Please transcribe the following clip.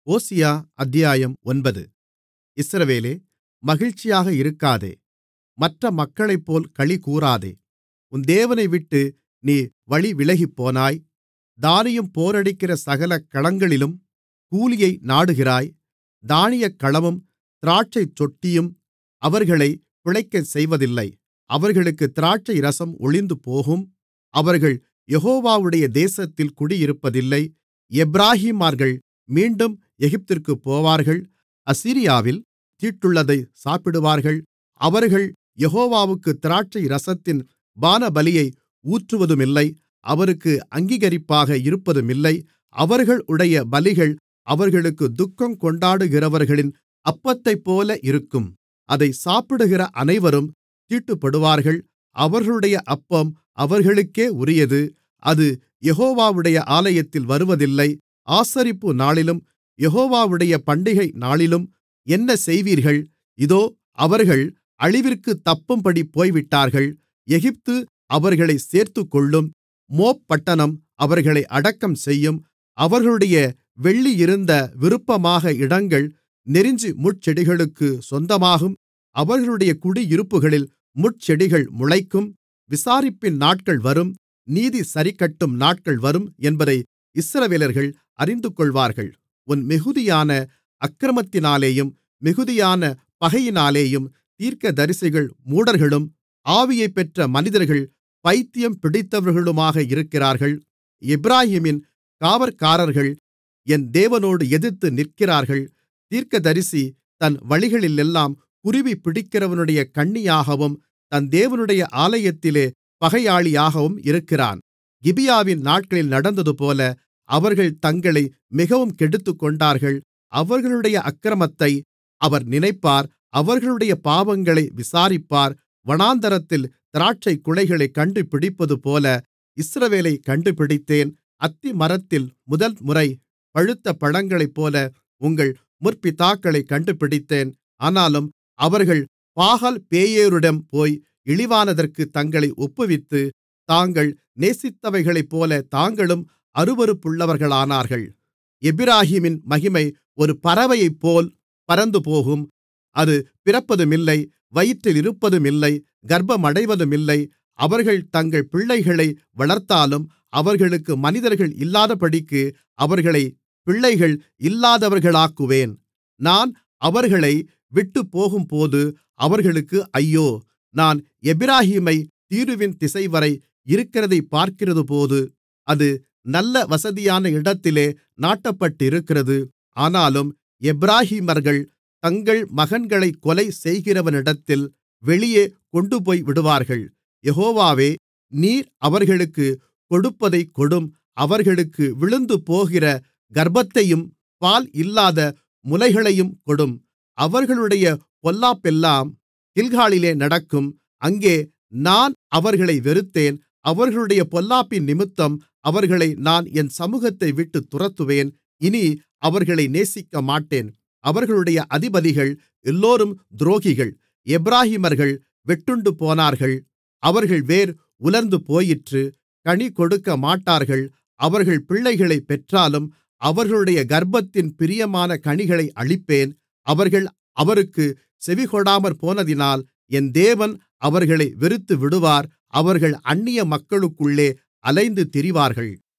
ஓசியா அத்தியாயம் ஒன்பது இஸ்ரவேலே மகிழ்ச்சியாக இருக்காதே மற்ற மக்களைப்போல் களிகூராதே உன் தேவனைவிட்டு நீ வழிவிலகிப்போனாய் தானியம் போரடிக்கிற சகல களங்களிலும் கூலியை நாடுகிறாய் தானியக்களமும் திராட்சைத்தொட்டியும் அவர்களைப் பிழைக்கச் செய்வதில்லை அவர்களுக்குத் திராட்சைரசம் ஒழிந்துபோகும் அவர்கள் யெகோவாவுடைய தேசத்தில் குடியிருப்பதில்லை எப்பிராயீமர்கள் மீண்டும் எகிப்திற்குப் போவார்கள் அசீரியாவில் தீட்டுள்ளதைச் சாப்பிடுவார்கள் அவர்கள் யெகோவாவுக்குத் திராட்சைரசத்தின் பானபலியை ஊற்றுவதுமில்லை அவருக்கு அங்கீகரிப்பாக இருப்பதுமில்லை அவர்களுடைய பலிகள் அவர்களுக்குத் துக்கங்கொண்டாடுகிறவர்களின் அப்பத்தைப்போல இருக்கும் அதைச் சாப்பிடுகிற அனைவரும் தீட்டுப்படுவார்கள் அவர்களுடைய அப்பம் அவர்களுக்கே உரியது அது யெகோவாவுடைய ஆலயத்தில் வருவதில்லை ஆசரிப்பு நாளிலும் யெகோவாவுடைய பண்டிகை நாளிலும் என்ன செய்வீர்கள் இதோ அவர்கள் அழிவிற்குத் தப்பும்படி போய்விட்டார்கள் எகிப்து அவர்களைச் சேர்த்துக்கொள்ளும் மோப் பட்டணம் அவர்களை அடக்கம் செய்யும் அவர்களுடைய வெள்ளியிருந்த விருப்பமாக இடங்கள் நெரிஞ்சு முட்செடிகளுக்குச் சொந்தமாகும் அவர்களுடைய குடியிருப்புகளில் முட்செடிகள் முளைக்கும் விசாரிப்பின் நாட்கள் வரும் நீதி சரிக்கட்டும் நாட்கள் வரும் என்பதை இஸ்ரவேலர்கள் அறிந்துகொள்வார்கள் உன் மிகுதியான அக்கிரமத்தினாலேயும் மிகுதியான பகையினாலேயும் தீர்க்கதரிசிகள் மூடர்களும் ஆவியைப் பெற்ற மனிதர்கள் பைத்தியம் பிடித்தவர்களுமாக இருக்கிறார்கள் எப்பிராயீமின் காவற்காரர்கள் என் தேவனோடு எதிர்த்து நிற்கிறார்கள் தீர்க்கதரிசி தன் வழிகளிலெல்லாம் குருவி பிடிக்கிறவனுடைய கண்ணியாகவும் தன் தேவனுடைய ஆலயத்திலே பகையாளியாகவும் இருக்கிறான் கிபியாவின் நாட்களில் நடந்ததுபோல அவர்கள் தங்களை மிகவும் கெடுத்துக்கொண்டார்கள் அவர்களுடைய அக்கிரமத்தை அவர் நினைப்பார் அவர்களுடைய பாவங்களை விசாரிப்பார் வனாந்தரத்தில் திராட்சைக்குலைகளைக் கண்டுபிடிப்பதுபோல இஸ்ரவேலைக் கண்டுபிடித்தேன் அத்திமரத்தில் முதல்முறை பழுத்த பழங்களைப்போல உங்கள் முற்பிதாக்களைக் கண்டுபிடித்தேன் ஆனாலும் அவர்கள் பாகால்பேயோரிடம் போய் இழிவானதற்குத் தங்களை ஒப்புவித்து தாங்கள் நேசித்தவைகளைப்போல தாங்களும் அருவருப்புள்ளவர்களானார்கள் எப்பிராயீமின் மகிமை ஒரு பறவையைப்போல் பறந்துபோகும் அது பிறப்பதுமில்லை வயிற்றில் இருப்பதுமில்லை கர்ப்பமடைவதுமில்லை அவர்கள் தங்கள் பிள்ளைகளை வளர்த்தாலும் அவர்களுக்கு மனிதர்கள் இல்லாதபடிக்கு அவர்களைப் பிள்ளைகள் இல்லாதவர்களாக்குவேன் நான் அவர்களை விட்டுப்போகும்போது அவர்களுக்கு ஐயோ நான் எப்பிராயீமைத் தீருவின் திசைவரை இருக்கிறதைப் பார்க்கிறபோது அது நல்ல வசதியான இடத்திலே நாட்டப்பட்டிருக்கிறது ஆனாலும் எப்பிராயீமர்கள் தங்கள் மகன்களைக் கொலை செய்கிறவனிடத்தில் வெளியே கொண்டுபோய்விடுவார்கள் யெகோவாவே நீர் அவர்களுக்குக் கொடுப்பதைக் கொடும் அவர்களுக்கு விழுந்துபோகிற கர்ப்பத்தையும் பால் இல்லாத முலைகளையும் கொடும் அவர்களுடைய பொல்லாப்பெல்லாம் கில்காலிலே நடக்கும் அங்கே நான் அவர்களை வெறுத்தேன் அவர்களுடைய பொல்லாப்பினிமித்தம் அவர்களை நான் என் சமுகத்தைவிட்டுத் துரத்துவேன் இனி அவர்களை நேசிக்கமாட்டேன் அவர்களுடைய அதிபதிகள் எல்லோரும் துரோகிகள் எப்பிராயீமர்கள் வெட்டுண்டுபோனார்கள் அவர்கள் வேர் உலர்ந்துபோயிற்று கனி கொடுக்கமாட்டார்கள் அவர்கள் பிள்ளைகளைப் பெற்றாலும் அவர்களுடைய கர்ப்பத்தின் பிரியமான கனிகளை அழிப்பேன் அவர்கள் அவருக்குச் செவிகொடாமற்போனதினால் என் தேவன் அவர்களை வெறுத்துவிடுவார் அவர்கள் அந்நிய மக்களுக்குள்ளே அலைந்து திரிவார்கள்